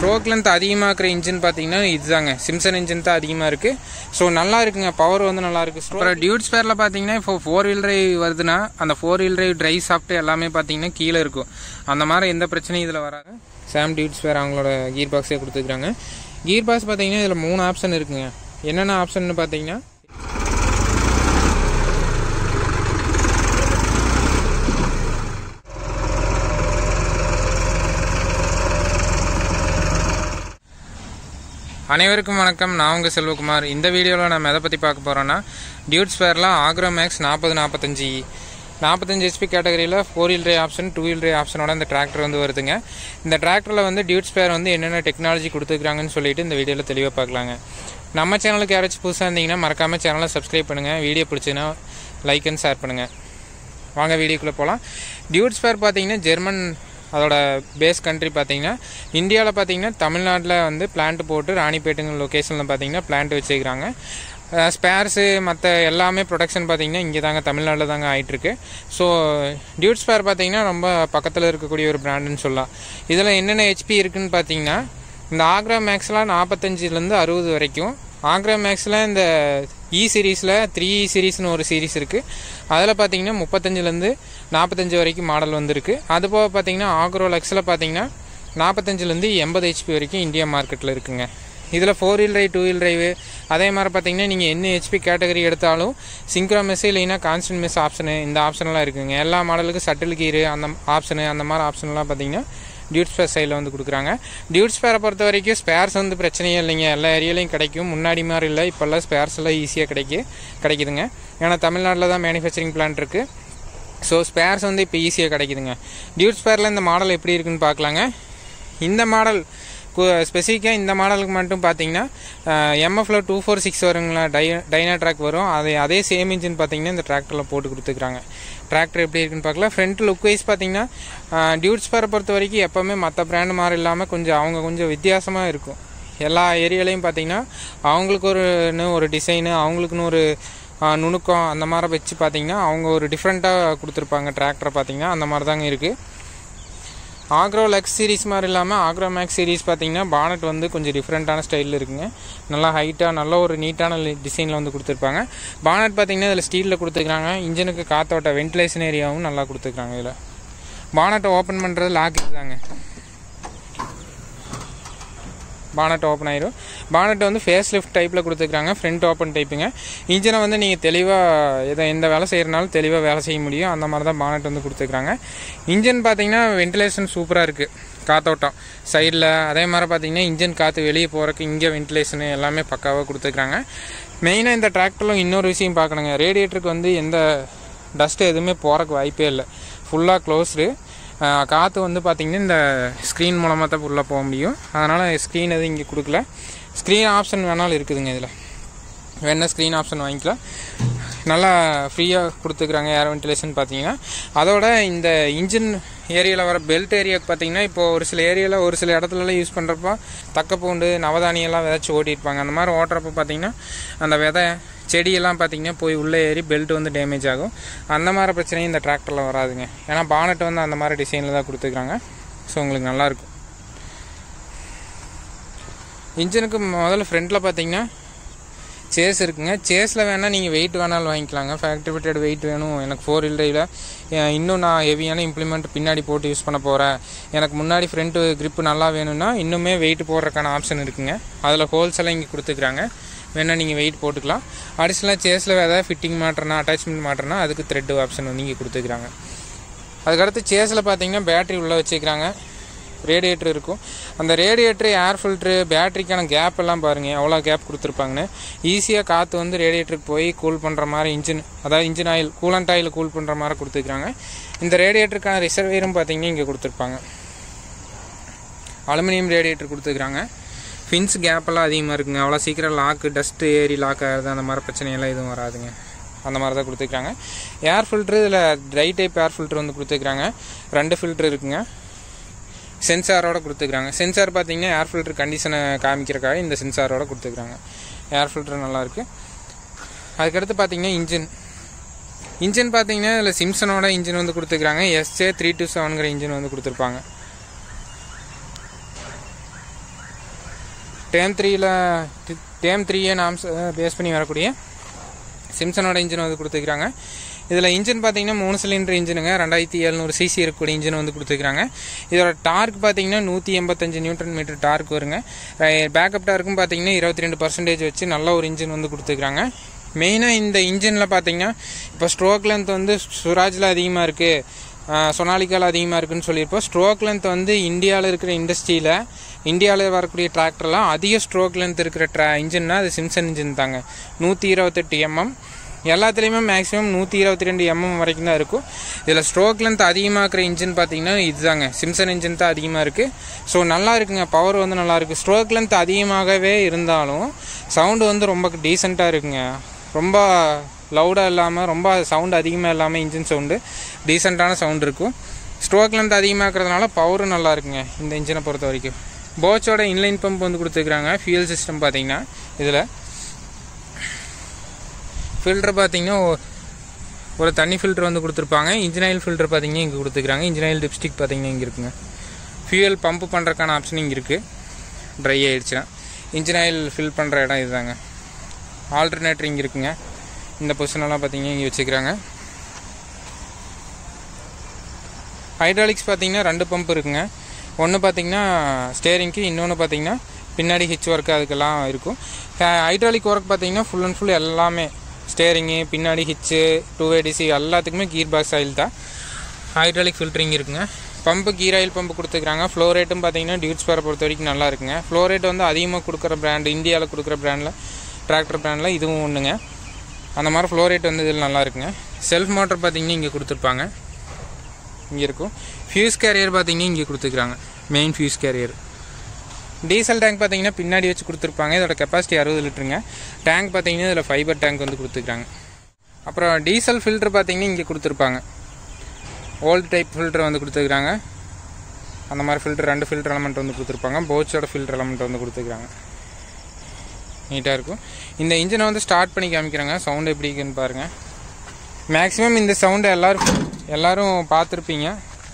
stroke length அதிகமாக இருக்கிற engine பார்த்தீங்கன்னா இதுதாங்க சிம்சன் இன்ஜின் தான் அதிகமாக இருக்குது ஸோ நல்லா இருக்குங்க பவர் வந்து நல்லா இருக்கு அப்புறம் டியூட் ஸ்பேரில் பார்த்தீங்கன்னா இப்போ ஃபோர் வீல் டிரைவ் வருதுன்னா அந்த four wheel drive drive shaft எல்லாமே பார்த்தீங்கன்னா கீழே இருக்கும் அந்த மாதிரி எந்த பிரச்சனையும் இதில் வராது சாம் டியூட் ஸ்பேர் அவங்களோட கீர் பாக்ஸே கொடுத்துருக்காங்க கீர் பாக்ஸ் பார்த்தீங்கன்னா இதில் மூணு ஆப்ஷன் இருக்குங்க என்னென்ன ஆப்ஷன் பார்த்தீங்கன்னா அனைவருக்கும் வணக்கம் நான் உங்கள் செல்வகுமார் இந்த வீடியோவில் நம்ம எதை பற்றி பார்க்க போகிறோன்னா டியூட் ஸ்பேரில் ஆக்ரோ மேக்ஸ் நாற்பது நாற்பத்தஞ்சு நாற்பத்தஞ்சு ஹெச்பி கேட்டகரியில் four wheel drive option two wheel drive ஆப்ஷனோட இந்த டிராக்டர் வந்து வருதுங்க இந்த டிராக்டரில் வந்து டியூட் ஸ்பேர் வந்து என்னென்ன டெக்னாலஜி கொடுத்துருக்காங்கன்னு சொல்லிட்டு இந்த வீடியோவில் தெளிவாக பார்க்கலாங்க நம்ம சேனலுக்கு யாராச்சும் புதுசாக இருந்தீங்கன்னா மறக்காமல் சேனலை சப்ஸ்கிரைப் பண்ணுங்கள் வீடியோ பிடிச்சிங்கன்னா லைக் அண்ட் ஷேர் பண்ணுங்கள் வாங்க வீடியோக்குள்ளே போகலாம் டியூட் ஸ்பேர் பார்த்தீங்கன்னா ஜெர்மன் அதோட பேஸ் கண்ட்ரி பார்த்தீங்கன்னா இந்தியாவில் பார்த்தீங்கன்னா தமிழ்நாட்டில் வந்து பிளான்ட் போட்டு ராணிப்பேட்டுங்கிற லொக்கேஷனில் பார்த்தீங்கன்னா பிளான்ட் வச்சுக்கிறாங்க ஸ்பேர்ஸு மற்ற எல்லாமே ப்ரொடக்ஷன் பார்த்தீங்கன்னா இங்கே தாங்க தமிழ்நாட்டில் தாங்க ஆகிட்டுருக்கு ஸோ டியூட் ஸ்பேர் பார்த்தீங்கன்னா ரொம்ப பக்கத்தில் இருக்கக்கூடிய ஒரு பிராண்டுன்னு சொல்லலாம் இதில் என்னென்ன ஹெச்பி இருக்குன்னு பார்த்தீங்கன்னா இந்த ஆக்ரா மேக்ஸ்லாம் நாற்பத்தஞ்சிலேருந்து அறுபது வரைக்கும் ஆக்ரா மேக்ஸில் இந்த இ சீரீஸில் த்ரீ இ சீரீஸ்னு ஒரு சீரீஸ் இருக்குது அதில் பார்த்தீங்கன்னா முப்பத்தஞ்சுலேருந்து நாற்பத்தஞ்சு வரைக்கும் மாடல் வந்துருக்கு அது போக பார்த்தீங்கன்னா ஆக்ரோ லக்ஸில் பார்த்தீங்கன்னா நாற்பத்தஞ்சுலேருந்து எண்பது ஹெச்பி வரைக்கும் இந்தியா மார்க்கெட்டில் இருக்குங்க இதில் four wheel drive two wheel drive அதே மாதிரி பார்த்தீங்கன்னா நீங்கள் என்ன ஹெச்பி கேட்டகரி எடுத்தாலும் சிங்க்ரோ மெஸ் இல்லைன்னா கான்ஸ்டன்ட் மெஸ் ஆப்ஷனு இந்த ஆப்ஷன்லாம் இருக்குங்க எல்லா மாடலுக்கும் சட்டில் கீரு அந்த ஆப்ஷனு அந்த மாதிரி ஆப்ஷன்லாம் பார்த்தீங்கன்னா டியூட் ஸ்பேர் சைடில் வந்து கொடுக்குறாங்க டியூட் ஸ்பேரை பொறுத்த வரைக்கும் ஸ்பேர்ஸ் வந்து பிரச்சனையே இல்லைங்க எல்லா ஏரியாலையும் கிடைக்கும் முன்னாடி மாதிரி இல்லை இப்போல்லாம் ஸ்பேர்ஸ் எல்லாம் ஈஸியாக கிடைக்கு கிடைக்குதுங்க ஏன்னா தமிழ்நாட்டில் தான் மேனுஃபேக்சரிங் பிளான்ட் இருக்குது ஸோ ஸ்பேர்ஸ் வந்து இப்போ ஈஸியாக கிடைக்குதுங்க டியூட் ஸ்பேரில் இந்த மாடல் எப்படி இருக்குன்னு பார்க்கலாங்க இந்த மாடல் ஸ்பெசிஃபிக்காக இந்த மாடலுக்கு மட்டும் பார்த்தீங்கன்னா எம்எஃப்ல டூ ஃபோர் சிக்ஸ் வருங்களா டை டைனா ட்ராக் வரும் அதே அதே சேம் இன்ஜின் பார்த்தீங்கன்னா இந்த டிராக்டரில் போட்டு கொடுத்துருக்காங்க டிராக்டர் எப்படி இருக்குன்னு பார்க்கலாம் ஃப்ரண்ட் லுக் வைஸ் பார்த்தீங்கன்னா டியூட் ஸ்பேரை பொறுத்த வரைக்கும் எப்போவுமே மற்ற பிராண்டு மாதிரி இல்லாமல் கொஞ்சம் அவங்க கொஞ்சம் வித்தியாசமாக இருக்கும் எல்லா ஏரியாலையும் பார்த்தீங்கன்னா அவங்களுக்கு ஒரு ஒரு டிசைனு அவங்களுக்குன்னு ஒரு நுணுக்கம் அந்த மாதிரி வச்சு பார்த்தீங்கன்னா அவங்க ஒரு டிஃப்ரெண்ட்டாக கொடுத்துருப்பாங்க டிராக்டரை பார்த்தீங்கன்னா அந்த மாதிரி தாங்க இருக்குது ஆக்ரோ லக்ஸ் சீரிஸ் மாதிரி இல்லாமல் ஆக்ரோ மேக்ஸ் சீரிஸ் பார்த்தீங்கன்னா பானட் வந்து கொஞ்சம் டிஃப்ரெண்ட்டான ஸ்டைலில் இருக்குங்க நல்லா ஹைட்டாக நல்ல ஒரு நீட்டான டிசைனில் வந்து கொடுத்துருப்பாங்க பானட் பார்த்தீங்கன்னா இதில் ஸ்டீலில் கொடுத்துருக்காங்க இன்ஜினுக்கு காத்தோட்ட வென்டிலேஷன் ஏரியாவும் நல்லா கொடுத்துருக்காங்க இதில் பானட்டை ஓப்பன் பண்ணுறது லாக் இதுதாங்க பானட் ஓப்பன் ஆயிரும் பானட் வந்து ஃபேஸ் லிஃப்ட் டைப்பில் கொடுத்துருக்காங்க ஃப்ரண்ட் ஓப்பன் டைப்புங்க இன்ஜினை வந்து நீங்கள் தெளிவாக எதை எந்த வேலை செய்கிறனாலும் தெளிவாக வேலை செய்ய முடியும் அந்த மாதிரி தான் பானட் வந்து கொடுத்துருக்காங்க இன்ஜின் பார்த்தீங்கன்னா வென்டிலேஷன் சூப்பராக இருக்குது காத்தோட்டம் சைடில் அதே மாதிரி பார்த்தீங்கன்னா இன்ஜின் காற்று வெளியே போகிறக்கு இங்கே வென்டிலேஷனு எல்லாமே பக்காவாக கொடுத்துருக்காங்க மெயினாக இந்த டிராக்டரில் இன்னொரு விஷயம் பார்க்கணுங்க ரேடியேட்டருக்கு வந்து எந்த டஸ்ட்டு எதுவுமே போகிறக்கு வாய்ப்பே இல்லை ஃபுல்லாக க்ளோஸ்டு காற்று வந்து பார்த்திங்கன்னா இந்த ஸ்க்ரீன் மூலமாக தான் ஃபுல்லாக போக முடியும் அதனால் ஸ்க்ரீன் எதுவும் இங்கே கொடுக்கல ஸ்க்ரீன் ஆப்ஷன் வேணாலும் இருக்குதுங்க இதில் வேணால் ஸ்க்ரீன் ஆப்ஷன் வாங்கிக்கலாம் நல்லா ஃப்ரீயாக கொடுத்துக்கிறாங்க ஏர் வென்டிலேஷன் பார்த்தீங்கன்னா அதோட இந்த இன்ஜின் ஏரியாவில் வர பெல்ட் ஏரியாவுக்கு பார்த்தீங்கன்னா இப்போ ஒரு சில ஏரியாவில் ஒரு சில இடத்துலலாம் யூஸ் பண்ணுறப்போ தக்கப்பூண்டு நவதானியெல்லாம் விதைச்சி ஓட்டியிருப்பாங்க அந்த மாதிரி ஓட்டுறப்ப பார்த்தீங்கன்னா அந்த விதை செடியெல்லாம் பார்த்தீங்கன்னா போய் உள்ளே ஏறி பெல்ட் வந்து டேமேஜ் ஆகும் அந்த மாதிரி பிரச்சனையும் இந்த டிராக்டரில் வராதுங்க ஏன்னா பானட் வந்து அந்த மாதிரி டிசைனில் தான் கொடுத்துருக்காங்க ஸோ உங்களுக்கு நல்லாயிருக்கும் இன்ஜினுக்கு முதல்ல ஃப்ரண்ட்டில் பார்த்தீங்கன்னா சேஸ் இருக்குங்க சேஸில் வேணால் நீங்கள் வெயிட் வேணாலும் வாங்கிக்கலாங்க ஃபேக்ட்ரி ஃபிட்டட் வெயிட் வேணும் எனக்கு ஃபோர் வீல் டிரைவில் இன்னும் நான் ஹெவியான இம்ப்ளிமெண்ட் பின்னாடி போட்டு யூஸ் பண்ண போகிறேன் எனக்கு முன்னாடி ஃப்ரண்ட்டு grip நல்லா வேணும்னா இன்னுமே வெயிட் போடுறதுக்கான ஆப்ஷன் இருக்குங்க அதில் ஹோல்ஸ் எல்லாம் இங்கே கொடுத்துருக்காங்க வேணால் நீங்கள் வெயிட் போட்டுக்கலாம் அடிஷ்னலாக சேஸில் ஏதாவது ஃபிட்டிங் மாட்டுறனா அட்டாச்மெண்ட் மாட்டுறனா அதுக்கு த்ரெட் ஆப்ஷன் வந்து இங்கே கொடுத்துருக்காங்க அதுக்கடுத்து சேஸில் பார்த்தீங்கன்னா பேட்டரி உள்ளே வச்சுக்கிறாங்க ரேடியேட்டர் இருக்கும் அந்த ரேடியேட்டர் ஏர் ஃபில்ட்ரு பேட்டரிக்கான கேப் எல்லாம் பாருங்கள் எவ்வளோ கேப் கொடுத்துருப்பாங்கன்னு ஈஸியாக காற்று வந்து ரேடியேட்டருக்கு போய் கூல் பண்ணுற மாதிரி இன்ஜின் அதாவது engine oil coolant oil cool பண்ணுற மாதிரி கொடுத்துருக்காங்க இந்த ரேடியேட்டருக்கான ரிசர்வேரும் பார்த்தீங்கன்னா இங்கே கொடுத்துருப்பாங்க அலுமினியம் ரேடியேட்டர் கொடுத்துருக்காங்க ஃபின்ஸ் கேப்பெல்லாம் அதிகமாக இருக்குங்க அவ்வளோ சீக்கிரம் லாக்கு டஸ்ட்டு ஏறி லாக் ஆகிறது அந்த மாதிரி பிரச்சனையெல்லாம் எதுவும் வராதுங்க அந்த மாதிரி தான் கொடுத்துருக்காங்க ஏர் ஃபில்ட்ரு இதில் ட்ரை டைப் ஏர் ஃபில்ட்ரு வந்து கொடுத்துருக்காங்க ரெண்டு ஃபில்ட்ரு இருக்குங்க சென்சாரோட கொடுத்துருக்காங்க சென்சார் பார்த்தீங்கன்னா ஏர் ஃபில்டர் கண்டிஷனை காமிக்கிறக்காக இந்த சென்சாரோட கொடுத்துருக்காங்க ஏர் ஃபில்டர் நல்லாயிருக்கு அதுக்கடுத்து பார்த்தீங்கன்னா இன்ஜின் இன்ஜின் பார்த்தீங்கன்னா இதில் சிம்சனோட இன்ஜின் வந்து கொடுத்துருக்காங்க எஸ்ஜே த்ரீ டூ செவனுங்கிற இன்ஜின் வந்து கொடுத்துருப்பாங்க டேம் த்ரீயில் டேம் த்ரீயே நாம்ஸ் பேஸ் பண்ணி வரக்கூடிய சிம்சனோட இன்ஜின் வந்து கொடுத்துருக்காங்க இதில் இன்ஜின் பார்த்தீங்கன்னா மூணு சிலிண்டர் இன்ஜினுங்க ரெண்டாயிரத்தி எழுநூறு சிசி இருக்கக்கூடிய இன்ஜின் வந்து கொடுத்துருக்காங்க இதோட டார்க் பார்த்தீங்கன்னா நூற்றி எண்பத்தஞ்சு நியூட்டன் மீட்டர் டார்க் வருங்க பேக்கப் டார்க்கும் பார்த்தீங்கன்னா இருபத்தி ரெண்டு பர்சன்டேஜ் வச்சு நல்ல ஒரு இன்ஜின் வந்து கொடுத்துருக்காங்க மெயினாக இந்த இன்ஜினில் பார்த்தீங்கன்னா இப்போ ஸ்ட்ரோக் லென்த் வந்து சுராஜில் அதிகமாக இருக்குது சொனாலிக்கால் அதிகமாக இருக்குன்னு சொல்லியிருப்போம் ஸ்ட்ரோக் லென்த் வந்து இந்தியாவில் இருக்கிற இண்டஸ்ட்ரியில் இந்தியாவில் வரக்கூடிய டிராக்டர்லாம் அதிக ஸ்ட்ரோக் லென்த் இருக்கிற ட்ரா இன்ஜின்னா அது சிம்சன் இன்ஜின் தாங்க நூற்றி இருபத்தெட்டு எம்எம் எல்லாத்துலேயுமே மேக்ஸிமம் நூற்றி இருபத்தி ரெண்டு எம்எம் வரைக்கும் தான் இருக்கும் இதில் ஸ்ட்ரோக் லென்த் அதிகமாக இருக்கிற இன்ஜின் பார்த்தீங்கன்னா இதுதாங்க சிம்சன் இன்ஜின் தான் அதிகமாக இருக்குது ஸோ நல்லா இருக்குங்க பவர் வந்து நல்லா இருக்குது ஸ்ட்ரோக் லென்த் அதிகமாகவே இருந்தாலும் சவுண்டு வந்து ரொம்ப டீசெண்டாக இருக்குங்க ரொம்ப லவுடாக இல்லாமல் ரொம்ப சவுண்டு அதிகமாக இல்லாமல் இன்ஜின் சவுண்டு டீசெண்டான சவுண்ட் இருக்கும் ஸ்ட்ரோக் லென்த் அதிகமாக இருக்கிறதுனால பவரும் நல்லா இருக்குங்க இந்த இன்ஜினை பொறுத்த வரைக்கும் போச்சோட இன்லைன் பம்ப் வந்து கொடுத்துருக்குறாங்க ஃபியூல் சிஸ்டம் பார்த்தீங்கன்னா இதில் ஃபில்டர் பார்த்தீங்கன்னா ஒரு தண்ணி ஃபில்டர் வந்து கொடுத்துருப்பாங்க இன்ஜின் ஆயில் ஃபில்டர் பார்த்தீங்கன்னா இங்கே கொடுத்துருக்காங்க இன்ஜின் ஆயில் டிப்ஸ்டிக் பார்த்தீங்கன்னா இங்கே இருக்குங்க ஃபியூயல் பம்ப் பண்ணுறதுக்கான ஆப்ஷன் இங்கே இருக்குது ட்ரை ஆகிடுச்சுன்னா இன்ஜின் ஆயில் ஃபில் பண்ணுற இடம் இதுதாங்க ஆல்டர்னேட்டர் இங்கே இருக்குங்க இந்த பொசிஷனெல்லாம் பார்த்தீங்கன்னா இங்கே வச்சுக்கிறாங்க ஹைட்ராலிக்ஸ் பார்த்தீங்கன்னா ரெண்டு பம்ப் இருக்குங்க ஒன்று பார்த்தீங்கன்னா ஸ்டேரிங்க்கு இன்னொன்று பார்த்தீங்கன்னா பின்னாடி ஹிச் ஒர்க் அதுக்கெல்லாம் இருக்கும் ஹைட்ராலிக் ஒர்க் பார்த்தீங்கன்னா ஃபுல் அண்ட் ஃபுல் எல்லாமே ஸ்டேரிங்கு பின்னாடி ஹிச்சு டூ ஏடிசி எல்லாத்துக்குமே கீர் பாக்ஸ் ஆயில் தான் ஹைட்ராலிக் ஃபில்டரிங் இருக்குங்க பம்பு கீர் ஆயில் பம்பு கொடுத்துருக்காங்க ஃப்ளோ ரேட்டும் பார்த்தீங்கன்னா டியூட்ஸ் பேரை பொறுத்த வரைக்கும் நல்லா இருக்குங்க ஃப்ளோ ரேட் வந்து அதிகமாக கொடுக்குற பிராண்டு இந்தியாவில் கொடுக்குற பிராண்டில் டிராக்டர் பிராண்டில் இதுவும் ஒன்றுங்க அந்த மாதிரி ஃப்ளோ ரேட் வந்து இதில் நல்லா இருக்குங்க செல்ஃப் மோட்டர் பார்த்தீங்கன்னா இங்கே கொடுத்துருப்பாங்க இங்கே இருக்கும் ஃபியூஸ் கேரியர் பார்த்தீங்கன்னா இங்கே கொடுத்துருக்காங்க main fuse carrier diesel tank பார்த்தீங்கன்னா பின்னாடி வச்சு கொடுத்துருப்பாங்க இதோட கெப்பாசிட்டி அறுபது லிட்டருங்க டேங்க் பார்த்தீங்கன்னா இதில் ஃபைபர் டேங்க் வந்து கொடுத்துருக்காங்க அப்புறம் டீசல் ஃபில்டர் பார்த்தீங்கன்னா இங்கே கொடுத்துருப்பாங்க ஓல்டு டைப் ஃபில்டர் வந்து கொடுத்துருக்காங்க அந்த மாதிரி ஃபில்டர் ரெண்டு ஃபில்டர் எலமெண்ட் வந்து கொடுத்துருப்பாங்க போட்ஸோட ஃபில்டர் எலமெண்ட் வந்து கொடுத்துருக்காங்க நீட்டாக இருக்கும் இந்த இன்ஜினை வந்து ஸ்டார்ட் பண்ணி காமிக்கிறாங்க சவுண்ட் எப்படி இருக்குன்னு பாருங்கள் மேக்ஸிமம் இந்த சவுண்டை எல்லோரும் எல்லோரும் பார்த்துருப்பீங்க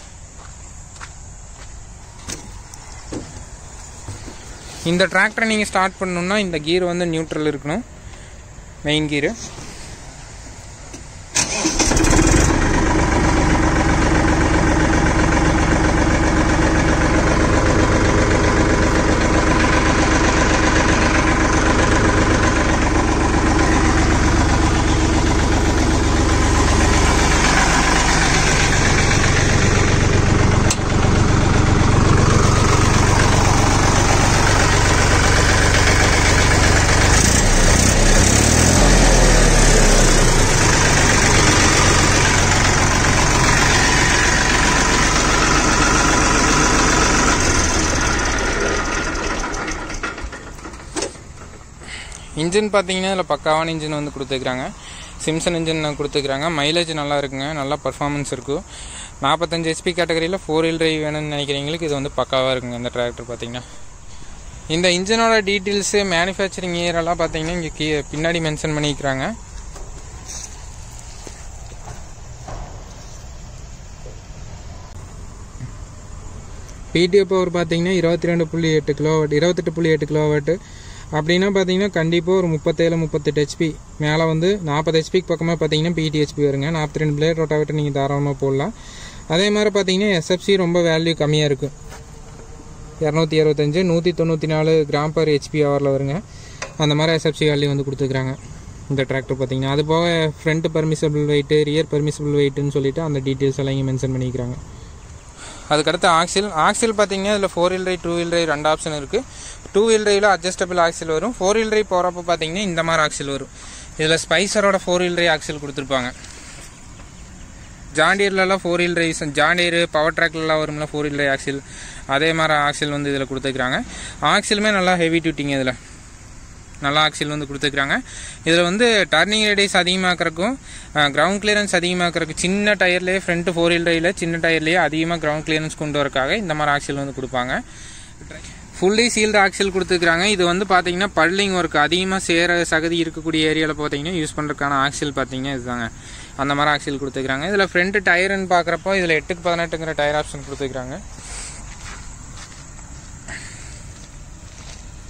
இந்த டிராக்டரை நீங்கள் ஸ்டார்ட் பண்ணணுன்னா இந்த கீர் வந்து நியூட்ரல் இருக்கணும் மெயின் கீரு இன்ஜின் பார்த்தீங்கன்னா இதில் பக்காவான இன்ஜின் வந்து கொடுத்துருக்காங்க சிம்சன் இன்ஜின் கொடுத்துருக்காங்க மைலேஜ் நல்லா இருக்குங்க நல்லா பர்ஃபார்மன்ஸ் இருக்கும் நாற்பத்தஞ்சு ஹெச்பி கேட்டகரியில் ஃபோர் வீல் டிரைவ் வேணும்னு நினைக்கிறவங்களுக்கு இது வந்து பக்காவாக இருக்குங்க இந்த டிராக்டர் பார்த்தீங்கன்னா இந்த இன்ஜினோட டீட்டெயில்ஸு மேனுஃபேக்சரிங் இயர் எல்லாம் பார்த்தீங்கன்னா இங்கே கீ பின்னாடி மென்ஷன் பண்ணிக்கிறாங்க பிடிஓ பவர் பார்த்தீங்கன்னா இருபத்தி ரெண்டு புள்ளி எட்டு கிலோவாட் இருபத்தெட்டு புள்ளி எட்டு கிலோவாட்டு அப்படின்னா பார்த்தீங்கன்னா கண்டிப்பாக ஒரு முப்பத்தேழு முப்பத்தெட்டு ஹெச்பி மேலே வந்து நாற்பது ஹெச்பிக்கு பக்கமாக பார்த்தீங்கன்னா பிடிஹெச்பி வருங்க நாற்பத்தி ரெண்டு பிளேட் ரொட்டாவேட்டர் நீங்கள் தாராளமாக போடலாம் அதே மாதிரி பார்த்தீங்கன்னா எஸ்எஃப்சி ரொம்ப வேல்யூ கம்மியாக இருக்கும் இரநூத்தி அறுபத்தஞ்சு நூற்றி தொண்ணூற்றி நாலு கிராம் பர் ஹெச்பி ஹவரில் வருங்க அந்த மாதிரி எஸ்எஃப்சி வேல்யூ வந்து கொடுத்துருக்காங்க இந்த டிராக்டர் பார்த்தீங்கன்னா அது போக front permissible weight rear permissible வெயிட்டுன்னு சொல்லிட்டு அந்த டீட்டெயில்ஸ் எல்லாம் இங்கே மென்ஷன் பண்ணிக்கிறாங்க அதுக்கடுத்து ஆக்சில் ஆக்சில் பார்த்தீங்கன்னா இதில் four wheel drive two wheel drive ரெண்டு ஆப்ஷன் இருக்குது டூ வீல் ட்ரைவில் அட்ஜஸ்டபிள் ஆக்சில் வரும் ஃபோர் வீல் ட்ரைவ் போகிறப்ப பார்த்தீங்கன்னா இந்த மாதிரி ஆக்சில் வரும் இதில் ஸ்பைசரோட ஃபோர் வீல் ட்ரைவ் ஆக்சில் கொடுத்துருப்பாங்க ஜாண்டியர்லலாம் four wheel drives John Deere power ட்ராக்லலாம் வரும்ல ஃபோர் வீல் ட்ரைவ் ஆக்சில் அதே மாதிரி ஆக்சில் வந்து இதில் கொடுத்துருக்காங்க ஆக்சிலுமே நல்லா ஹெவி டியூட்டிங்க இதில் நல்லா ஆக்சில் வந்து கொடுத்துருக்காங்க இதில் வந்து டர்னிங் ரேடியஸ் அதிகமாக்கிறக்கும் கிரவுண்ட் கிளியரன்ஸ் அதிகமாக்கிறதுக்கு சின்ன டயர்லேயே ஃப்ரண்ட் ஃபோர் வீல் ட்ரைவில் சின்ன டயர்லேயே அதிகமாக கிரவுண்ட் கிளியரன்ஸ் கொண்டு வரக்காக இந்த மாதிரி ஆக்சில் வந்து கொடுப்பாங்க ஃபுல்லி சீல்டு ஆக்சில் கொடுத்துருக்காங்க இது வந்து பார்த்தீங்கன்னா பல்லிங் ஒர்க் அதிகமாக சேர சகதி இருக்கக்கூடிய ஏரியாவில் பார்த்தீங்கன்னா யூஸ் பண்ணுறதுக்கான ஆக்சில் பார்த்தீங்கன்னா இதுதாங்க அந்த மாதிரி ஆக்சில் கொடுத்துருக்காங்க இதில் ஃப்ரண்ட் டயர்னு பார்க்குறப்போ இதில் எட்டுக்கு பதினெட்டுங்கிற டயர் ஆப்ஷன் கொடுத்துருக்காங்க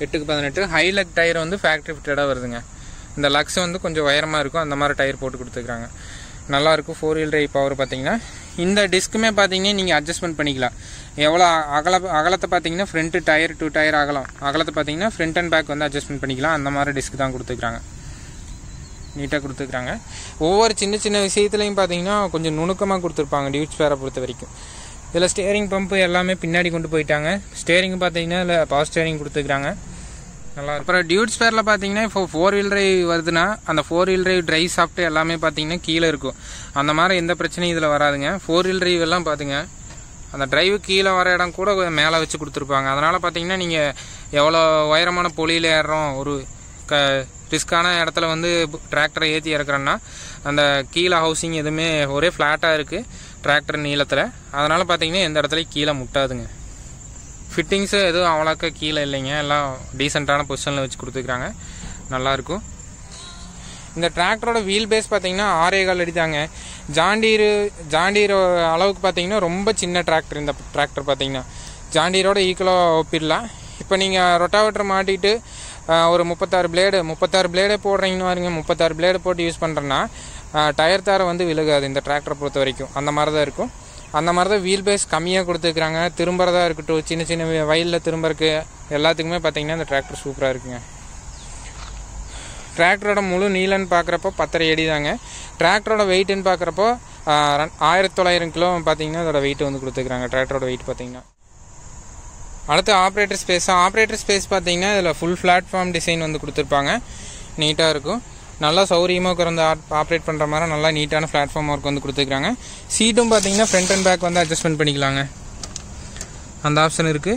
எட்டுக்கு பதினெட்டு ஹைலக் டயர் வந்து ஃபேக்ட்ரி ஃபிட்டடாக வருதுங்க இந்த லக்ஸ் வந்து கொஞ்சம் உயரமாக இருக்கும் அந்த மாதிரி டயர் போட்டு கொடுத்துருக்காங்க நல்லாயிருக்கும் ஃபோர் வீல் டிரைவ் பவர் பார்த்தீங்கன்னா இந்த டிஸ்க்குமே பார்த்தீங்கன்னா நீங்கள் அட்ஜஸ்ட்மெண்ட் பண்ணிக்கலாம் எவ்வளோ அகல அகலத்தை பார்த்தீங்கன்னா ஃப்ரண்ட்டு டயர் டூ டயர் அகலம் அகலத்தை பார்த்தீங்கன்னா ஃப்ரண்ட் அண்ட் பேக் வந்து அட்ஜஸ்ட்மெண்ட் பண்ணிக்கலாம் அந்த மாதிரி டிஸ்க் தான் கொடுத்துருக்காங்க நீட்டாக கொடுத்துருக்காங்க ஒவ்வொரு சின்ன சின்ன விஷயத்துலையும் பார்த்தீங்கன்னா கொஞ்சம் நுணுக்கமாக கொடுத்துருப்பாங்க டியூட் ஸ்பேரை பொறுத்த வரைக்கும் இதில் ஸ்டேரிங் பம்பு எல்லாமே பின்னாடி கொண்டு போயிட்டாங்க ஸ்டேரிங் பார்த்தீங்கன்னா இதில் பவர் ஸ்டேரிங் கொடுத்துருக்காங்க நல்லா அப்புறம் டியூட் ஸ்பேரில் பார்த்தீங்கன்னா இப்போ ஃபோர் வீல் டிரைவ் வருதுன்னா அந்த four wheel drive drive shaft எல்லாமே பார்த்தீங்கன்னா கீழே இருக்கும் அந்த மாதிரி எந்த பிரச்சனையும் இதில் வராதுங்க ஃபோர் வீல் டிரைவ் எல்லாம் பார்த்துங்க அந்த டிரைவு கீழே வர இடம் கூட மேலே வச்சு கொடுத்துருப்பாங்க அதனால் பார்த்தீங்கன்னா நீங்கள் எவ்வளோ உயரமான பொலியில் ஏறுறோம் ஒரு க ரிஸ்க்கான இடத்துல வந்து டிராக்டரை ஏற்றி இறக்குறோன்னா அந்த கீழே ஹவுசிங் எதுவுமே ஒரே ஃப்ளாட்டாக இருக்குது டிராக்டர் நீளத்தில் அதனால் பார்த்தீங்கன்னா எந்த இடத்துலையும் கீழே முட்டாதுங்க ஃபிட்டிங்ஸு எதுவும் அவ்வளோக்கா கீழே இல்லைங்க எல்லாம் டீசெண்டான பொசிஷனில் வச்சு கொடுத்துருக்காங்க நல்லாயிருக்கும் இந்த டிராக்டரோட வீல் பேஸ் பார்த்தீங்கன்னா ஆறே கால் அடி தாங்க ஜாண்டீரு ஜாண்டீர் அளவுக்கு பார்த்தீங்கன்னா ரொம்ப சின்ன டிராக்டர் இந்த டிராக்டர் பார்த்தீங்கன்னா ஜாண்டீரோட ஈக்குவலாக ஒப்பிடலாம் இப்போ நீங்கள் ரொட்டாவேட்டர் மாட்டிட்டு ஆஹ், ஒரு முப்பத்தாறு பிளேடு முப்பத்தாறு பிளேடே போடுறீங்கன்னு பாருங்க முப்பத்தாறு பிளேடு போட்டு யூஸ் பண்ணுறேன்னா டயர் தாரை வந்து விழுகாது இந்த டிராக்டரை பொறுத்த வரைக்கும் அந்த மாதிரி தான் இருக்கும் அந்த மாதிரி தான் வீல் பேஸ் கம்மியாக கொடுத்துருக்குறாங்க திரும்புறதா இருக்கட்டும் சின்ன சின்ன வயலில் திரும்புறக்கு எல்லாத்துக்குமே பார்த்தீங்கன்னா இந்த டிராக்டர் சூப்பராக இருக்குங்க டிராக்டரோட முழு நீளம்னு பார்க்குறப்போ பத்தரை அடி தாங்க டிராக்டரோட வெயிட்டுன்னு பார்க்குறப்போ ஆயிரத்தி தொள்ளாயிரம் கிலோ பார்த்தீங்கன்னா அதோட வெயிட் வந்து கொடுத்துருக்காங்க டிராக்டரோட வெயிட் பார்த்தீங்கன்னா அடுத்து ஆப்ரேட்டர் ஸ்பேஸ் ஆப்ரேட்டர் ஸ்பேஸ் பார்த்தீங்கன்னா இதில் ஃபுல் பிளாட்ஃபார்ம் டிசைன் வந்து கொடுத்துருப்பாங்க நீட்டாக இருக்கும் நல்லா சௌரியமாக உட்காந்து ஆப்ரேட் பண்ணுற மாதிரி நல்லா நீட்டான பிளாட்ஃபார்ம் ஒர்க் வந்து கொடுத்துருக்காங்க சீட்டும் பார்த்தீங்கன்னா ஃப்ரண்ட் அண்ட் பேக் வந்து அட்ஜஸ்ட்மெண்ட் பண்ணிக்கலாங்க அந்த ஆப்ஷன் இருக்குது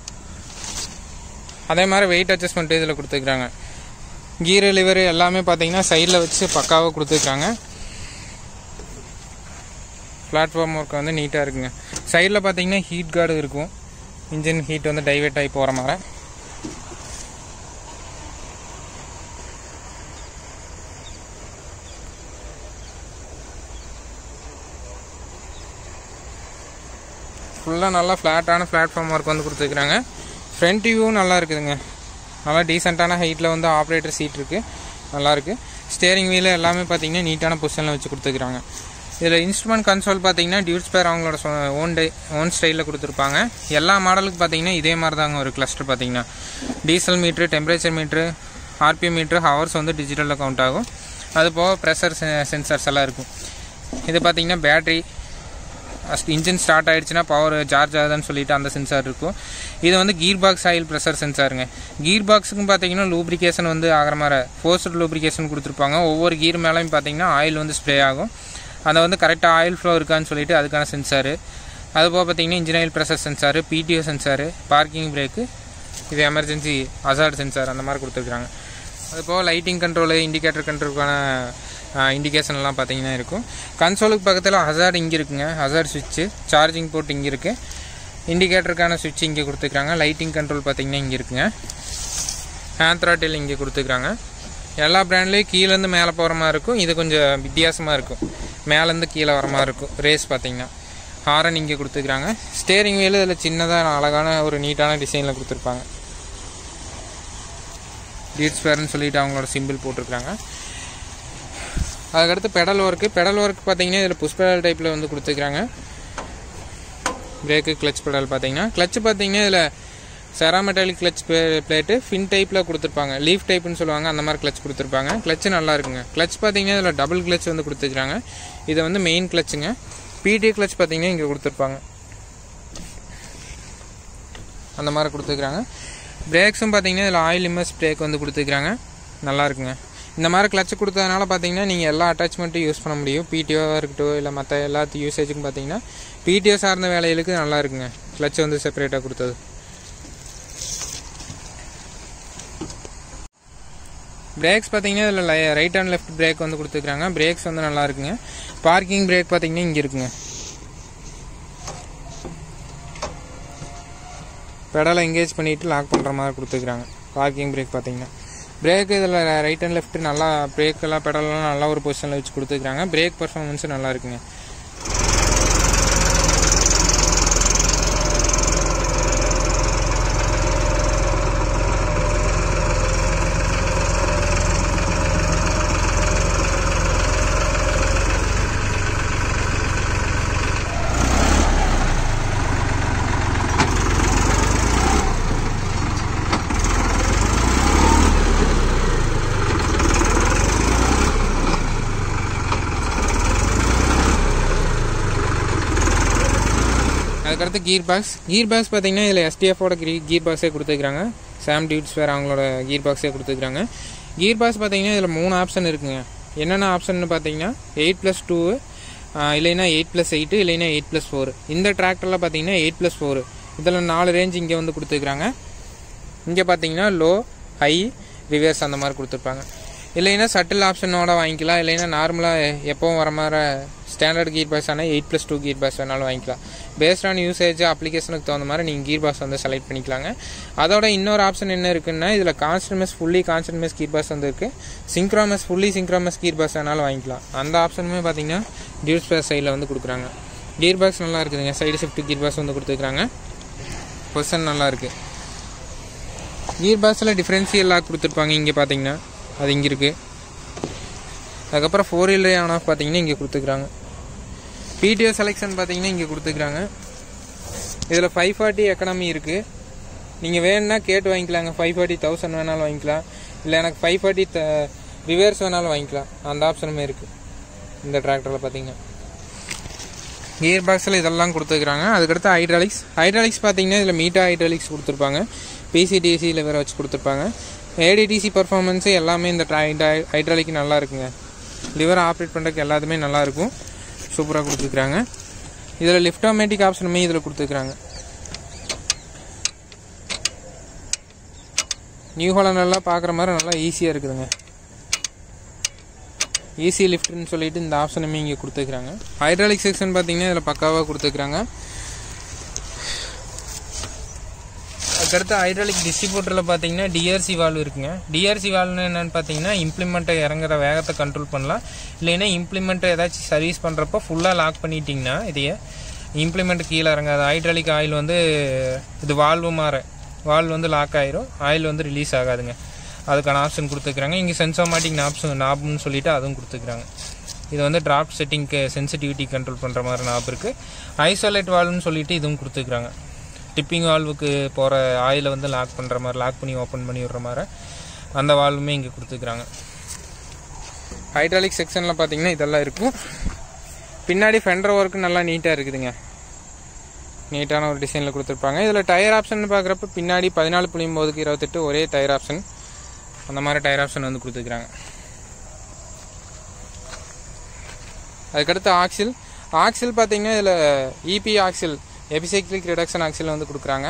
அதே மாதிரி வெயிட் அட்ஜஸ்ட்மெண்ட் இதில் கொடுத்துருக்காங்க கீரு லிவர் எல்லாமே பார்த்தீங்கன்னா சைடில் வச்சு பக்காவாக கொடுத்துருக்காங்க பிளாட்ஃபார்ம் ஒர்க் வந்து நீட்டாக இருக்குங்க சைடில் பார்த்தீங்கன்னா ஹீட் கார்டு இருக்கும் இன்ஜின் ஹீட் வந்து டைவெர்ட் ஆகி போகிற மாதிரி ஃபுல்லாக நல்லா ஃப்ளாட்டான பிளாட்ஃபார்ம் ஒர்க் வந்து கொடுத்துருக்குறாங்க ஃப்ரண்ட் வியூவும் நல்லா இருக்குதுங்க நல்லா டீசெண்டான ஹைட்டில் வந்து ஆப்ரேட்டர் சீட் இருக்குது நல்லாயிருக்கு ஸ்டேரிங் வீல் எல்லாமே பார்த்தீங்கன்னா நீட்டான பொசிஷனில் வச்சு கொடுத்துருக்குறாங்க இதில் இன்ஸ்ட்ருமெண்ட் கன்சோல் பார்த்தீங்கன்னா டியூட்ஸ் பேர் அவங்களோட ஓன் டே ஓன் ஸ்டைலில் கொடுத்துருப்பாங்க எல்லா மாடலுக்கு பார்த்தீங்கன்னா இதே மாதிரி தாங்க ஒரு கிளஸ்டர் பார்த்தீங்கன்னா diesel meter temperature meter RPM meter hours வந்து டிஜிட்டலில் கவுண்ட் ஆகும் அது போக ப்ரெஷர் சென்சர்ஸ் எல்லாம் இருக்கும் இது பார்த்தீங்கன்னா பேட்ரி இன்ஜின் ஸ்டார்ட் ஆயிடுச்சுன்னா பவர் சார்ஜ் ஆகுதுன்னு சொல்லிட்டு அந்த சென்சார் இருக்கும் இது வந்து கீர் பாக்ஸ் ஆயில் ப்ரெஷர் சென்சாருங்க கீர் பாக்ஸுக்கும் பார்த்தீங்கன்னா லூப்ரிகேஷன் வந்து ஆகிற மாதிரி ஃபோர்ஸ்டு லூப்ரிகேஷன் கொடுத்துருப்பாங்க ஒவ்வொரு கீர் மேலேயும் பார்த்தீங்கன்னா ஆயில் வந்து ஸ்ப்ரே ஆகும் அதை வந்து கரெக்டாக ஆயில் ஃப்ளோ இருக்கான்னு சொல்லிட்டு அதுக்கான சென்சாரு அது போக பார்த்தீங்கன்னா engine oil pressure sensor PTO sensor parking brake இது எமர்ஜென்சி அசார்ட் சென்சார் அந்த மாதிரி கொடுத்துருக்காங்க அது போக லைட்டிங் கண்ட்ரோலு இண்டிகேட்டர் கண்ட்ரோலுக்கான இண்டிகேஷன் எல்லாம் பார்த்தீங்கன்னா இருக்கும் கன்சோலுக்கு பக்கத்தில் ஹசார்ட் இங்கே இருக்குங்க ஹசார்ட் சுவிட்சு சார்ஜிங் போர்ட் இங்கே இருக்குது இண்டிகேட்டருக்கான சுவிட்ச் இங்கே கொடுத்துருக்காங்க லைட்டிங் கண்ட்ரோல் பார்த்தீங்கன்னா இங்கே இருக்குங்க ஹேண்ட் த்ராட்டில் இங்கே கொடுத்துருக்காங்க எல்லா பிராண்ட்லேயும் கீழேருந்து மேலே போகிற மாதிரி இருக்கும் இது கொஞ்சம் வித்தியாசமாக இருக்கும் மேலேருந்து கீழே வர மாதிரி இருக்கும் ரேஸ் பார்த்தீங்கன்னா ஹாரன் இங்கே கொடுத்துருக்காங்க ஸ்டேரிங் வீல் இதில் சின்னதாக அழகான ஒரு நீட்டான டிசைனில் கொடுத்துருப்பாங்க டீட்ஸ் பேர்னு சொல்லிட்டு அவங்களோட சிம்பிள் போட்டிருக்காங்க அதுக்கடுத்து பெடல் ஒர்க்கு பெடல் ஒர்க் பார்த்தீங்கன்னா இதில் புஷ் பெடல் டைப்பில் வந்து கொடுத்துருக்காங்க பிரேக்கு கிளச் பெடல் பார்த்தீங்கன்னா கிளச் பார்த்தீங்கன்னா இதில் செராமெட்டாலிக் கிளச் பிளேட்டு ஃபின் டைப்பில் கொடுத்துருப்பாங்க லீஃப் டைப்னு சொல்லுவாங்க அந்த மாதிரி கிளச் கொடுத்துருப்பாங்க கிளச் நல்லா இருக்குங்க கிளச் பார்த்தீங்கன்னா இதில் டபுள் கிளச் வந்து கொடுத்துருக்காங்க இது வந்து மெயின் கிளச்சுங்க பிடி கிளச் பார்த்தீங்கன்னா இங்கே கொடுத்துருப்பாங்க அந்த மாதிரி கொடுத்துருக்காங்க பிரேக்ஸும் பார்த்தீங்கன்னா இதில் ஆயில் இம்மர்ஸ் பிரேக் வந்து கொடுத்துருக்காங்க நல்லா இருக்குங்க இந்த மாதிரி கிளச் கொடுத்ததுனால பார்த்தீங்கன்னா நீங்கள் எல்லா அட்டாச்மெண்ட்டும் யூஸ் பண்ண முடியும் பிடிஓவாக இருக்கட்டும் இல்லை மற்ற எல்லாத்து யூசேஜுக்கும் பார்த்தீங்கன்னா பிடிஓ சார்ந்த வேலைகளுக்கு நல்லா இருக்குங்க கிளச் வந்து செப்பரேட்டாக கொடுத்தது பிரேக்ஸ் பார்த்தீங்கன்னா இதில் ரைட் அண்ட் லெஃப்ட் பிரேக் வந்து கொடுத்துருக்காங்க பிரேக்ஸ் வந்து நல்லா இருக்குங்க பார்க்கிங் பிரேக் பார்த்தீங்கன்னா இங்கே இருக்குங்க பெடலை எங்கேஜ் பண்ணிவிட்டு லாக் பண்ணுற மாதிரி கொடுத்துருக்காங்க பார்க்கிங் பிரேக் பார்த்தீங்கன்னா பிரேக் இதில் ரைட் அண்ட் லெஃப்ட் நல்லா பிரேக் எல்லாம் பெடலாம் நல்லா ஒரு பொசிஷனில் வச்சு கொடுத்துருக்காங்க பிரேக் பர்ஃபார்மன்ஸும் நல்லா இருக்குங்க அதுக்கடுத்து கீர் பாக்ஸ் கீர் பாக்ஸ் பார்த்தீங்கன்னா இதில் எஸ்டிஎஃபோட கீ கீர் பாக்ஸே கொடுத்துருக்காங்க சாம் டியூட்ஸ் வேறு அவங்களோட கீர் பாக்ஸே கொடுத்துருக்காங்க கீர் பாக்ஸ் பார்த்தீங்கன்னா இதில் மூணு ஆப்ஷன் இருக்குங்க என்னென்ன ஆப்ஷன் பார்த்தீங்கன்னா எயிட் ப்ளஸ் டூ இல்லைன்னா எயிட் ப்ளஸ் எயிட்டு இல்லைன்னா எயிட் ப்ளஸ் ஃபோர் இந்த டிராக்டரில் பார்த்தீங்கன்னா எயிட் ப்ளஸ் ஃபோர் இதில் நாலு ரேஞ்ச் இங்கே வந்து கொடுத்துருக்காங்க இங்கே பார்த்தீங்கன்னா லோ ஹை ரிவர்ஸ் அந்த மாதிரி கொடுத்துருப்பாங்க இல்லைன்னா சட்டில் ஆப்ஷனோட வாங்கிக்கலாம் இல்லைன்னா நார்மலாக எப்போவும் வர மாதிரி ஸ்டாண்டர்ட் கீர் பாக்ஸ் ஆனால் eight plus two gear box வேணாலும் வாங்கிக்கலாம் பேஸ்ட் ஆன் யூசேஜ் அப்ளிகேஷனுக்கு தகுந்த மாதிரி நீங்கள் கீர் பாக்ஸ் வந்து செலக்ட் பண்ணிக்கலாங்க அதோட இன்னொரு ஆப்ஷன் என்ன இருக்குன்னா இதில் கான்ஸ்டன்மெஸ் ஃபுல்லி கான்ஸ்டன்மெஸ் கீர் பாக்ஸ் வந்து இருக்குது synchromesh fully synchromesh gear box வேணாலும் வாங்கிக்கலாம் அந்த ஆப்ஷனுமே பார்த்தீங்கன்னா டியூஸ் பேஸ் சைடில் வந்து கொடுக்குறாங்க கீர் பாக்ஸ் நல்லா இருக்குதுங்க சைடு ஷிஃப்ட் கீர் பாக்ஸ் வந்து கொடுத்துருக்காங்க பொசிஷன் நல்லா இருக்குது கீர் பாக்ஸில் டிஃப்ரென்ஷியல் லாக் கொடுத்துருப்பாங்க இங்கே பார்த்தீங்கன்னா அது இங்கே இருக்குது அதுக்கப்புறம் ஃபோர் வீலர் ஆன் ஆஃப் பார்த்தீங்கன்னா இங்கே கொடுத்துருக்குறாங்க பிடிஓ செலெக்ஷன் பார்த்தீங்கன்னா இங்கே கொடுத்துருக்குறாங்க இதில் ஃபைவ் ஃபார்ட்டி எக்கனாமி இருக்குது நீங்கள் வேணும்னா கேட்டு வாங்கிக்கலாங்க ஃபைவ் ஃபார்ட்டி தௌசண்ட் வேணாலும் வாங்கிக்கலாம் இல்லை எனக்கு ஃபைவ் ஃபார்ட்டி த ரிவர்ஸ் வேணாலும் வாங்கிக்கலாம் அந்த ஆப்ஷனுமே இருக்குது இந்த டிராக்டரில் பார்த்தீங்கன்னா கியர் பாக்ஸில் இதெல்லாம் கொடுத்துருக்குறாங்க அதுக்கடுத்து ஹைட்ராலிக்ஸ் ஹைட்ராலிக்ஸ் பார்த்தீங்கன்னா இதில் மீட்டா ஹைட்ராலிக்ஸ் கொடுத்துருப்பாங்க பிசிடிசியில் வேறு வச்சு கொடுத்துருப்பாங்க ஏடிடிசி பர்ஃபார்மன்ஸு எல்லாமே இந்த ட்ரா ஹைட்ராலிக் நல்லா இருக்குங்க லிவர் ஆப்ரேட் பண்ணுறதுக்கு எல்லாத்துமே நல்லாயிருக்கும் சூப்பராக கொடுத்துருக்குறாங்க இதில் லிஃப்டாமேட்டிக் ஆப்ஷனுமே இதில் கொடுத்துருக்குறாங்க நியூ ஹாலண்டெல்லாம் பார்க்குற மாதிரி நல்லா ஈஸியாக இருக்குதுங்க ஈஸி லிஃப்ட்னு சொல்லிட்டு இந்த ஆப்ஷனுமே இங்கே கொடுத்துருக்குறாங்க ஹைட்ராலிக் செக்ஷன் பார்த்தீங்கன்னா இதில் பக்காவாக கொடுத்துருக்குறாங்க அதுக்கடுத்து ஹைட்ராலிக் டிஸ்ட்ரிபியூட்டரில் பார்த்தீங்கன்னா டிஆர்சி வால்வ் இருக்குங்க டிஆர்சி வால்வ்னு என்னென்னு பார்த்தீங்கன்னா இம்ப்ளிமெண்ட்டை இறங்குற வேகத்தை கண்ட்ரோல் பண்ணலாம் இல்லைன்னா இம்ப்ளிமெண்ட்டை ஏதாச்சும் சர்வீஸ் பண்ணுறப்போ ஃபுல்லாக லாக் பண்ணிட்டீங்கன்னா இதையே இம்ப்ளிமெண்ட் கீழே இறங்காது ஹைட்ராலிக் ஆயில் வந்து இது வால்வு மாற வால்வ் வந்து லாக் ஆயிரும் ஆயில் வந்து ரிலீஸ் ஆகாதுங்க அதுக்கான ஆப்ஷன் கொடுத்துருக்குறாங்க இங்கே சென்சோமேட்டிக் ஆப்ஷன் நாப்னு சொல்லிட்டு அதுவும் கொடுத்துருக்குறாங்க இது வந்து டிராஃப்ட் செட்டிங்க்கு சென்சிட்டிவிட்டி கண்ட்ரோல் பண்ணுற மாதிரி நாப் இருக்குது ஐசோலேட் வால்வ்னு சொல்லிட்டு இதுவும் கொடுத்துருக்குறாங்க டிப்பிங் வால்வுக்கு போகிற ஆயிலை வந்து லாக் பண்ணுற மாதிரி லாக் பண்ணி ஓப்பன் பண்ணி விடுற மாதிரி அந்த வால்வுமே இங்கே கொடுத்துருக்குறாங்க ஹைட்ராலிக் செக்ஷனில் பார்த்தீங்கன்னா இதெல்லாம் இருக்கும் பின்னாடி ஃபெண்டர் ஒர்க்கு நல்லா நீட்டாக இருக்குதுங்க நீட்டான ஒரு டிசைனில் கொடுத்துருப்பாங்க இதில் டயர் ஆப்ஷன் பார்க்குறப்ப பின்னாடி பதினாலு புள்ளியும் போதுக்கு இருபத்தெட்டு ஒரே டயர் ஆப்ஷன் அந்த மாதிரி டயர் ஆப்ஷன் வந்து கொடுத்துருக்குறாங்க அதுக்கடுத்து ஆக்சில் ஆக்சில் பார்த்தீங்கன்னா இதில் EP axle epicyclic reduction axle வந்து கொடுக்குறாங்க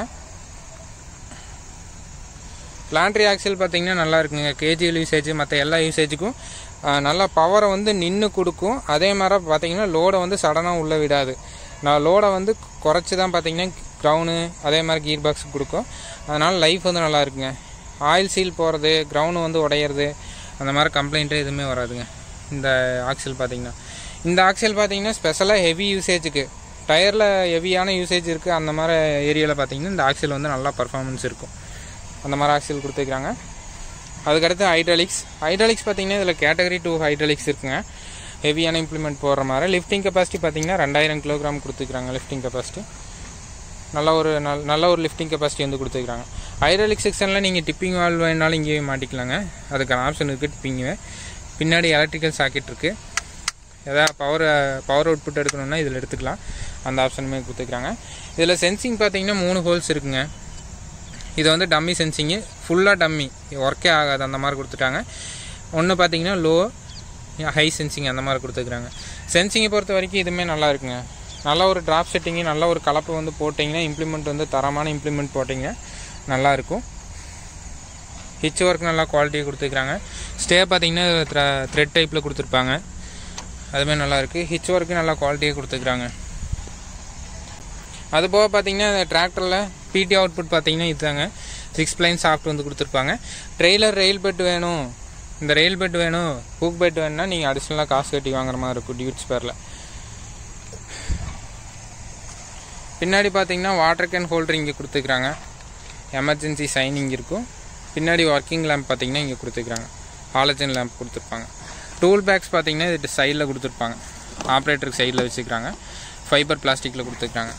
பிளான்ட்ரி ஆக்சில் பார்த்தீங்கன்னா நல்லா இருக்குங்க கேஜிஎல் யூசேஜ் மற்ற எல்லா யூசேஜுக்கும் நல்லா பவரை வந்து நின்று கொடுக்கும் அதே மாதிரி பார்த்தீங்கன்னா லோடை வந்து சடனாக உள்ளே விடாது நான் லோடை வந்து குறைச்சி தான் பார்த்தீங்கன்னா க்ரௌனு அதே மாதிரி கீர் பாக்ஸ் கொடுக்கும் அதனால் லைஃப் வந்து நல்லா இருக்குங்க ஆயில் சீல் போகிறது க்ரௌண்டு வந்து உடையிறது அந்த மாதிரி கம்ப்ளைண்ட்டு எதுவுமே வராதுங்க இந்த ஆக்சில் பார்த்தீங்கன்னா இந்த ஆக்சில் பார்த்தீங்கன்னா ஸ்பெஷலாக ஹெவி யூசேஜுக்கு டயரில் ஹெவியான யூசேஜ் இருக்குது அந்த மாதிரி ஏரியாவில் பார்த்தீங்கன்னா இந்த ஆக்சில் வந்து நல்லா பர்ஃபார்மன்ஸ் இருக்கும் அந்த மாதிரி ஆக்சில் கொடுத்துருக்குறாங்க அதுக்கடுத்து ஹைட்ராலிக்ஸ் ஹைட்ராலிக்ஸ் பார்த்தீங்கன்னா இதில் கேட்டகரி டூ ஹைட்ராலிக்ஸ் இருக்குங்க ஹெவியான இம்ப்ளிமெண்ட் போடுற மாதிரி லிஃப்டிங் கெப்பாசிட்டி பார்த்தீங்கன்னா ரெண்டாயிரம் கிலோகிராம் கொடுத்துருக்காங்க லிஃப்டிங் கெப்பாசிட்டி நல்ல ஒரு நல் நல்ல ஒரு லிஃப்டிங் கெப்பாசிட்டி வந்து கொடுத்துருக்காங்க ஹைட்ராலிக் செக்ஷனில் நீங்கள் டிப்பிங் வால் வேணாலும் இங்கேயே மாட்டிக்கலாங்க அதுக்கான ஆப்ஷன் இருக்குது டிப்பிங்கு பின்னாடி எலக்ட்ரிக்கல் சாக்கெட் இருக்குது எதாவது பவர் பவர் அவுட்புட் எடுக்கணும்னா இதில் எடுத்துக்கலாம் அந்த ஆப்ஷனுமே கொடுத்துருக்காங்க இதில் சென்சிங் பார்த்தீங்கன்னா மூணு ஹோல்ஸ் இருக்குங்க இது வந்து டம்மி சென்சிங்கு ஃபுல்லாக டம்மி ஒர்க்கே ஆகாது அந்த மாதிரி கொடுத்துட்டாங்க ஒன்று பார்த்தீங்கன்னா லோ ஹை சென்சிங் அந்த மாதிரி கொடுத்துருக்குறாங்க சென்சிங்கை பொறுத்த வரைக்கும் இதுவுமே நல்லா இருக்குங்க நல்ல ஒரு ட்ராப் செட்டிங்கு நல்ல ஒரு கலப்பு வந்து போட்டிங்கன்னா இம்ப்ளிமெண்ட் வந்து தரமான இம்ப்ளிமெண்ட் போட்டிங்க நல்லாயிருக்கும் ஹிச் ஒர்க் நல்லா குவாலிட்டியாக கொடுத்துருக்குறாங்க ஸ்டே பார்த்தீங்கன்னா த்ரெட் டைப்பில் கொடுத்துருப்பாங்க அதுவுமே நல்லாயிருக்கு ஹிச் ஒர்க்கு நல்லா குவாலிட்டியாக கொடுத்துருக்குறாங்க அது போக பார்த்தீங்கன்னா இந்த டிராக்டரில் பிடி அவுட்புட் பார்த்தீங்கன்னா இதுதாங்க சிக்ஸ் பிளைன் சாஃப்ட் வந்து கொடுத்துருப்பாங்க ட்ரெய்லர் ரெயில் பெட் வேணும் இந்த ரெயில் பெட் வேணும் ஹூக் பெட் வேணும்னா நீங்கள் அடிஷ்னலாக காசு கட்டி வாங்குற மாதிரி இருக்கும் டியூட்ஸ் பேரில் பின்னாடி பார்த்தீங்கன்னா வாட்டர் கேன் ஹோல்டர் இங்கே கொடுத்துருக்குறாங்க எமர்ஜென்சி சைனிங் இருக்கும் பின்னாடி ஒர்க்கிங் லேம்ப் பார்த்தீங்கன்னா இங்கே கொடுத்துருக்குறாங்க ஹாலஜன் லேம்ப் கொடுத்துருப்பாங்க டூல் பேக்ஸ் பார்த்தீங்கன்னா இது சைடில் கொடுத்துருப்பாங்க ஆப்ரேட்டருக்கு சைடில் வச்சுக்கிறாங்க ஃபைபர் பிளாஸ்டிக்கில் கொடுத்துருக்காங்க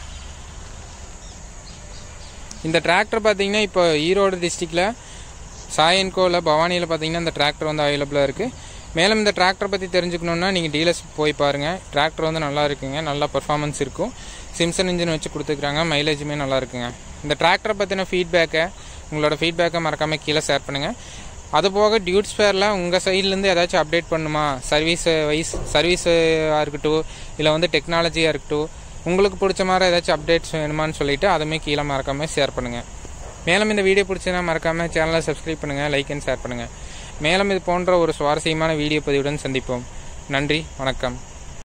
இந்த டிராக்டர் பார்த்தீங்கன்னா இப்போ ஈரோடு டிஸ்ட்ரிக்டில் சாயன்கோவில் பவானியில் பார்த்தீங்கன்னா இந்த டிராக்டர் வந்து அவைலபிளாக இருக்குது மேலும் இந்த டிராக்டர் பற்றி தெரிஞ்சுக்கணுன்னா நீங்கள் டீலர்ஸ் போய் பாருங்கள் டிராக்டர் வந்து நல்லா இருக்குங்க நல்லா பர்ஃபார்மன்ஸ் இருக்கும் சிம்சன் இன்ஜின் வச்சு கொடுத்துருக்காங்க மைலேஜுமே நல்லா இருக்குங்க இந்த டிராக்டரை பற்றின ஃபீட்பேக்கை உங்களோட ஃபீட்பேக்கை மறக்காமல் கீழே ஷேர் பண்ணுங்கள் அதுபோக டியூட் ஸ்பேரில் உங்கள் சைட்லேருந்து ஏதாச்சும் அப்டேட் பண்ணுமா சர்வீஸ் வைஸ் சர்வீஸாக இருக்கட்டும் இல்லை வந்து டெக்னாலஜியாக இருக்கட்டும் உங்களுக்கு பிடிச்ச மாதிரி ஏதாச்சும் அப்டேட்ஸ் வேணுமான்னு சொல்லிவிட்டு அதுவுமே கீழே மறக்காமல் ஷேர் பண்ணுங்கள் மேலும் இந்த வீடியோ பிடிச்சதுன்னா மறக்காமல் சேனலை சப்ஸ்கிரைப் பண்ணுங்கள் லைக் அண்ட் ஷேர் பண்ணுங்கள் மேலும் இது போன்ற ஒரு சுவாரஸ்யமான வீடியோ பதிவுடன் சந்திப்போம் நன்றி வணக்கம்